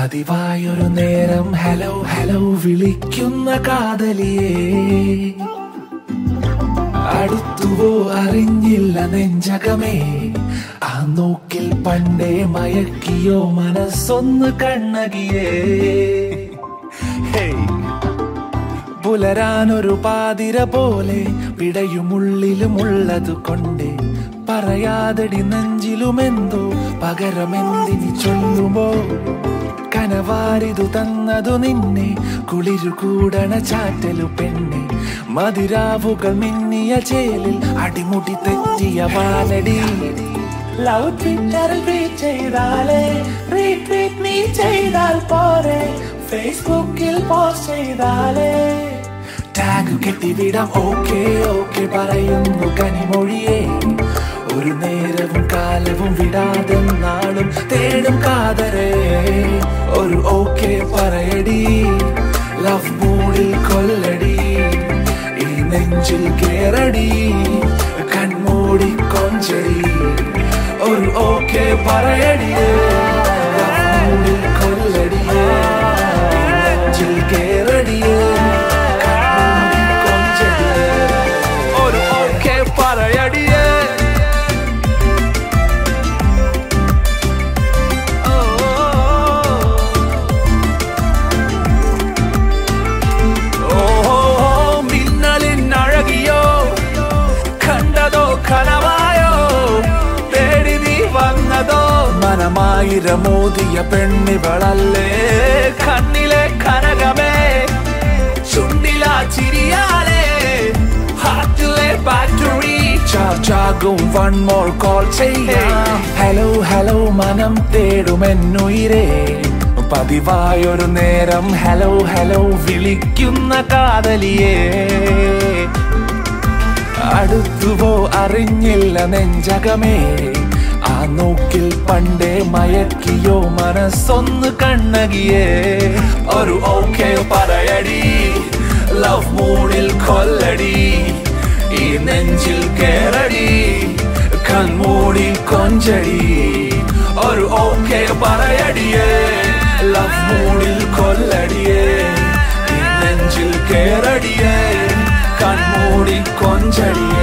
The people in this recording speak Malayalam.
പതിവായൊരു നേരം ഹലോ ഹലോ വിളിക്കുന്ന കാതലിയേ അടുത്തുവോ അറിഞ്ഞില്ല നെഞ്ചകമേ ആ നോക്കിൽ പണ്ടേ മയക്കിയോ മനസ്സൊന്ന് കണ്ണകിയേ ഹേയ് പുലരാനൊരു പാതിര പോലെ പിടയുമുള്ളിലുമുള്ളതു കൊണ്ട് പറയാതടി നെഞ്ചിലുമെന്തോ പകരമെന്തിനി ചൊല്ലുമോ കനവാരിതു തന്നതു നിന്നെ കുളിരു കൂടണ ചാറ്റലു പെണ്ണെ മതിരാവുകൾ മിന്നിയ ചേലിൽ അടിമുടി തെറ്റിയ വാലടി ലവ് ട്വിറ്ററിൽ ട്വീറ്റ് ചെയ്താലേ റീട്വീറ്റ് നീ ചെയ്താൽ പോരെ ഫേസ്ബുക്കിൽ പോസ്റ്റ് ചെയ്താലേ ടാഗ് കെട്ടിവിടാം ഓക്കെ ഓക്കെ പറയുന്നു കനിമൊഴിയേ ഒരു നേരവും കാലവും വിടാതെ നാളും തേടും കാതരേ ഒരു ഓക്കെ പറയടി ലവ് മൂഡിൽ കൊല്ലടി ഈ നെഞ്ചിൽ കേറടി കൺമൂടി കൊഞ്ചടി ഒരു ഓക്കെ പറയടിയേ ലവ് മൂഡിൽ കൊല്ലടിയേ ഈ നെഞ്ചിൽ കേറടിയേ കൺമൂടി കൊഞ്ചടിയേ ഒരു ഓക്കെ പറയടിയേ ഓഹോ മിന്നലിൻ അഴകിയോ കണ്ടതോ കനവായോ തേടി നീ വന്നതോ മനമായിരമോദിയ പെണ്ണിവളല്ലേ കണ്ണിലെ കനകമേ ചുണ്ടിലാ ചിരിയാലേ ഹാർട്ടിലെ ബാറ്ററി ചാർജാകും വൺ മോർ കോൾ ചെയ്യാം ഹലോ ഹലോ മനം തേടുമെന്നുയിരേ പതിവായൊരു നേരം ഹലോ ഹലോ വിളിക്കുന്ന കാതലിയേ അടുത്തുവോ അറിഞ്ഞില്ല നെഞ്ചകമേ ആ നോക്കിൽ പണ്ടേ മയക്കിയോ മനസ്സൊന്ന് കണ്ണകിയേ ഒരു ഓക്കെ പറയടി ലവ് മൂഡിൽ കൊല്ലടി ഈ നെഞ്ചിൽ കേറടി കൺമൂടി കൊഞ്ചടി ഒരു ഓക്കെ പറയടിയേ ലവ് മൂഡിൽ കൊല്ലടിയേ ഈ നെഞ്ചിൽ കേറടിയേ കൺമൂടി കൊഞ്ചടിയേ